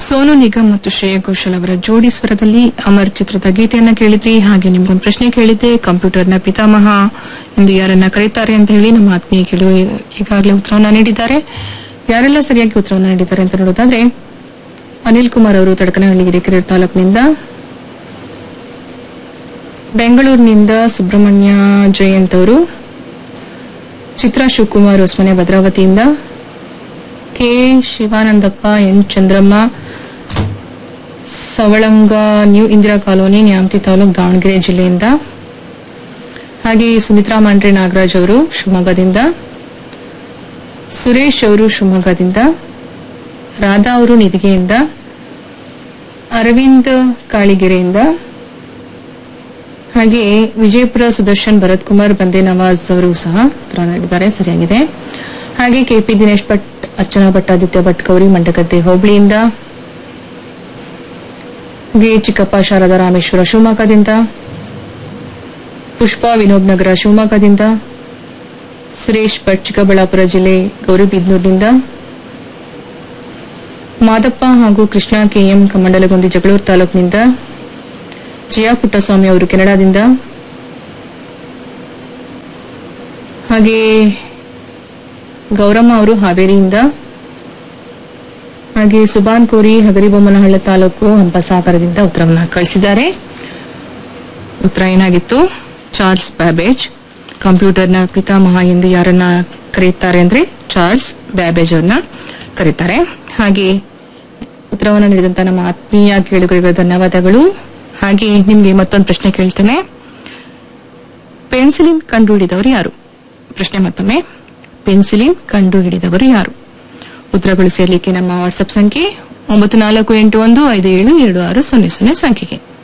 ಸೋನು ನಿಗಮ್ ಮತ್ತು ಶ್ರೇಯಾ ಘೋಷಲ್ ಅವರ ಜೋಡಿ ಸ್ವರದಲ್ಲಿ ಅಮರ್ ಚಿತ್ರದ ಗೀತೆಯನ್ನ ಕೇಳಿದ್ರಿ ಹಾಗೆ ನಿಮ್ಗೊಂದು ಪ್ರಶ್ನೆ ಕೇಳಿದ್ದೆ ಕಂಪ್ಯೂಟರ್ನ ಪಿತಾಮಹ ಎಂದು ಯಾರನ್ನ ಕರೀತಾರೆ ಅಂತ ಹೇಳಿ ನಮ್ಮ ಆತ್ಮೀಯ ಕೇಳು ಈಗಾಗಲೇ ಉತ್ತರವನ್ನ ನೀಡಿದ್ದಾರೆ ಯಾರೆಲ್ಲ ಸರಿಯಾಗಿ ಉತ್ತರವನ್ನ ನೀಡಿದ್ದಾರೆ ಅಂತ ನೋಡೋದಾದ್ರೆ ಅನಿಲ್ ಕುಮಾರ್ ಅವರು ತಡಕನಹಳ್ಳಿ ಹಿರೇಕೆರೆ ತಾಲೂಕಿನಿಂದ ಬೆಂಗಳೂರಿನಿಂದ ಸುಬ್ರಹ್ಮಣ್ಯ ಜಯಂತ್ ಅವರು ಚಿತ್ರಾ ಶಿವಕುಮಾರ್ ಹೊಸಮನೆ ಭದ್ರಾವತಿಯಿಂದ K Shivanandappa N Chandramma Savalanga new Indira colony Nyamathi taluk Davanagere ಜಿಲ್ಲೆಯಿಂದ ಹಾಗೆ ಸುಮಿತ್ರಾ ಮಾಂಡ್ರೆ ನಾಗರಾಜ್ ಅವರು ಶಿವಮೊಗ್ಗದಿಂದ ಸುರೇಶ್ ಅವರು ಶಿವಮೊಗ್ಗದಿಂದ ರಾಧಾ ಅವರು ನಿಧಿಗೆಯಿಂದ ಅರವಿಂದ್ ಕಾಳಿಗೆರೆಯಿಂದ ಹಾಗೆ ವಿಜಯಪುರ ಸುದರ್ಶನ್ ಭರತ್ ಕುಮಾರ್ ಬಂದೆ ನವಾಜ್ ಅವರು ಸಹ ಉತ್ತರ ನೀಡಿದ್ದಾರೆ ಸರಿಯಾಗಿದೆ ಹಾಗೆ ಕೆಪಿ ದಿನೇಶ್ ಭಟ್ ಅರ್ಚನಾ ಭಟ್ಟಾದಿತ್ಯ ಭಟ್ ಗೌರಿ ಮಂಡಗದ್ದೆ ಹೋಬಳಿಯಿಂದ ಗೆ ಚಿಕ್ಕಪ್ಪ ಶಾರದಾ ರಾಮೇಶ್ವರ ಶಿವಮೊಗ್ಗದಿಂದ ಪುಷ್ಪಾ ವಿನೋಬ್ ನಗರ ಶಿವಮೊಗ್ಗದಿಂದ ಸುರೇಶ್ ಭಟ್ ಚಿಕ್ಕಬಳ್ಳಾಪುರ ಜಿಲ್ಲೆ ಗೌರಿಬಿದ್ನೂರಿನಿಂದ ಮಾದಪ್ಪ ಹಾಗೂ ಕೃಷ್ಣ ಕೆಎಂ ಕಮಂಡಲಗೊಂದಿ ಜಗಳೂರು ತಾಲೂಕಿನಿಂದ ಜಯಾ ಪುಟ್ಟಸ್ವಾಮಿ ಅವರು ಕೆನಡಾದಿಂದ ಹಾಗೆ ಗೌರಮ್ಮ ಅವರು ಹಾವೇರಿಯಿಂದ ಹಾಗೆ ಸುಬಾನ್ ಕೋರಿ ಹಗರಿಬೊಮ್ಮನಹಳ್ಳ ತಾಲೂಕು ಹಂಪಸಾಗರದಿಂದ ಉತ್ತರವನ್ನ ಕಳಿಸಿದ್ದಾರೆ ಉತ್ತರ ಏನಾಗಿತ್ತು ಚಾರ್ಲ್ಸ್ ಬ್ಯಾಬೇಜ್ ಕಂಪ್ಯೂಟರ್ನ ಪಿತಾಮಹ ಎಂದು ಯಾರನ್ನ ಕರೆಯುತ್ತಾರೆ ಅಂದ್ರೆ ಚಾರ್ಲ್ಸ್ ಬ್ಯಾಬೇಜ್ ಅವ್ರನ್ನ ಕರೀತಾರೆ ಹಾಗೆ ಉತ್ತರವನ್ನು ನೀಡಿದಂತ ನಮ್ಮ ಆತ್ಮೀಯ ಕೇಳುಗರಿಗೆ ಧನ್ಯವಾದಗಳು ಹಾಗೆ ನಿಮ್ಗೆ ಮತ್ತೊಂದು ಪ್ರಶ್ನೆ ಕೇಳ್ತೇನೆ ಪೆನ್ಸಿಲಿನ್ ಕಂಡುಹಿಡಿದವರು ಯಾರು ಪ್ರಶ್ನೆ ಮತ್ತೊಮ್ಮೆ ಪೆನ್ಸಿಲಿನ್ ಕಂಡುಹಿಡಿದವರು ಯಾರು ಉತ್ತರಗಳು ಸೇರ್ಲಿಕ್ಕೆ ನಮ್ಮ ವಾಟ್ಸ್ಆಪ್ ಸಂಖ್ಯೆ ಒಂಬತ್ತು ನಾಲ್ಕು ಎಂಟು ಒಂದು ಐದು ಏಳು ಎರಡು ಆರು ಸೊನ್ನೆ ಸೊನ್ನೆ ಸಂಖ್ಯೆಗೆ